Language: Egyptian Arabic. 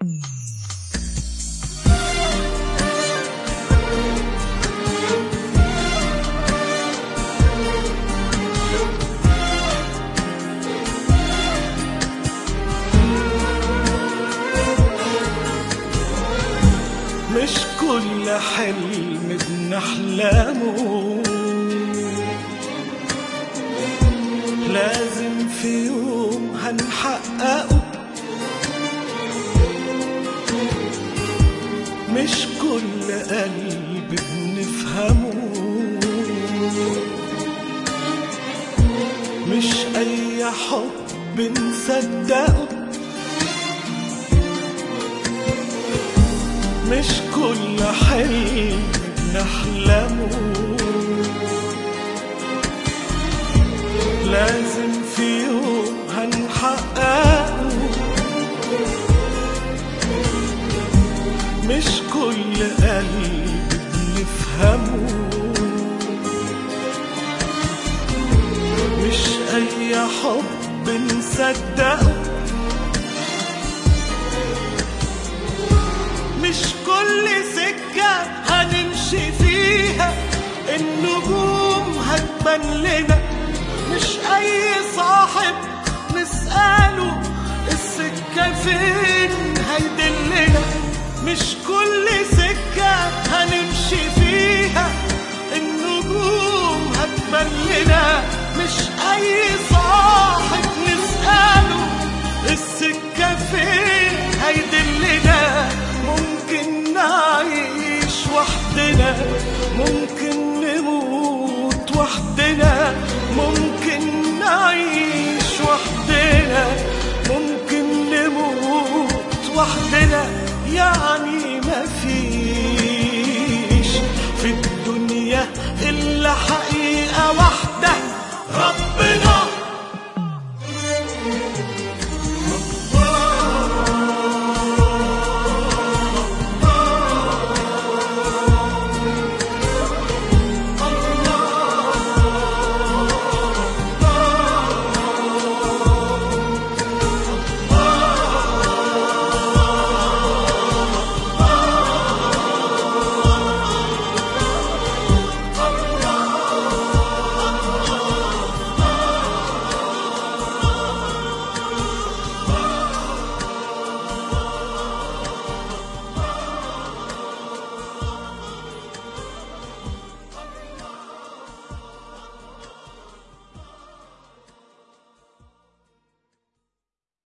مش كل حلم بنحلمه لازم في يوم هنحققه مش كل قلب بنفهمه مش أي حب نصدقه مش كل حلم بنحلمه لازم في يوم هنحققه مش كل قلب بنفهمه مش أي حب نصدقه مش كل سكة هنمشي فيها النجوم هتبان لنا مش أي صاحب نسأله السكة فين هيدلنا مش كل سكة هنمشي فيها النجوم هتبان لنا مش أي صاحب نسأله السكة فين هيدلنا ممكن نعيش وحدنا ممكن نموت وحدنا ممكن نعيش وحدنا ممكن نموت وحدنا يعني